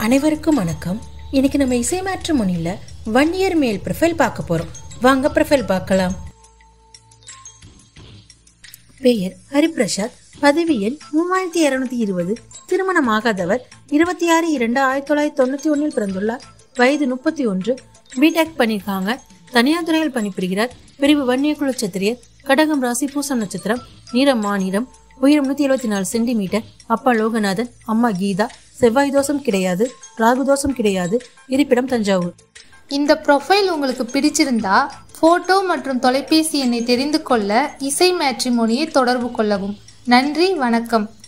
அனைவருக்கும் வணக்கம் இன்னைக்கு நம்ம இசை மேட்ரிமோனியில் ஒன் இயர் மேல் ப்ரொஃபைல் பார்க்க போகிறோம் வாங்க ப்ரொஃபைல் பார்க்கலாம் பெயர் ஹரிபிரசாத் பதவி எண் மூவாயிரத்தி இருநூத்தி இருபது திருமணமாகாதவர் இருபத்தி ஆறு இரண்டு ஆயிரத்தி தொள்ளாயிரத்தி தொண்ணூற்றி ஒன்றில் பிறந்துள்ளார் வயது முப்பத்தி ஒன்று பிடெக் பண்ணியிருக்காங்க தனியார் துறையில் பணிபுரிகிறார் பிரிவு வன்னியக்குழு சத்திரியர் கடகம் ராசி பூசம் நட்சத்திரம் நீரம் மாநிலம் உயரம் நூற்றி எழுபத்தி நாலு சென்டிமீட்டர் அப்பா லோகநாதன் அம்மா கீதா செவ்வாய் தோஷம் கிடையாது ராகு தோஷம் கிடையாது இருப்பிடம் தஞ்சாவூர் இந்த ப்ரொஃபைல் உங்களுக்கு பிடிச்சிருந்தா ஃபோட்டோ மற்றும் தொலைபேசி எண்ணை தெரிந்து கொள்ள இசை மேட்ரிமோனியை தொடர்பு கொள்ளவும் நன்றி வணக்கம்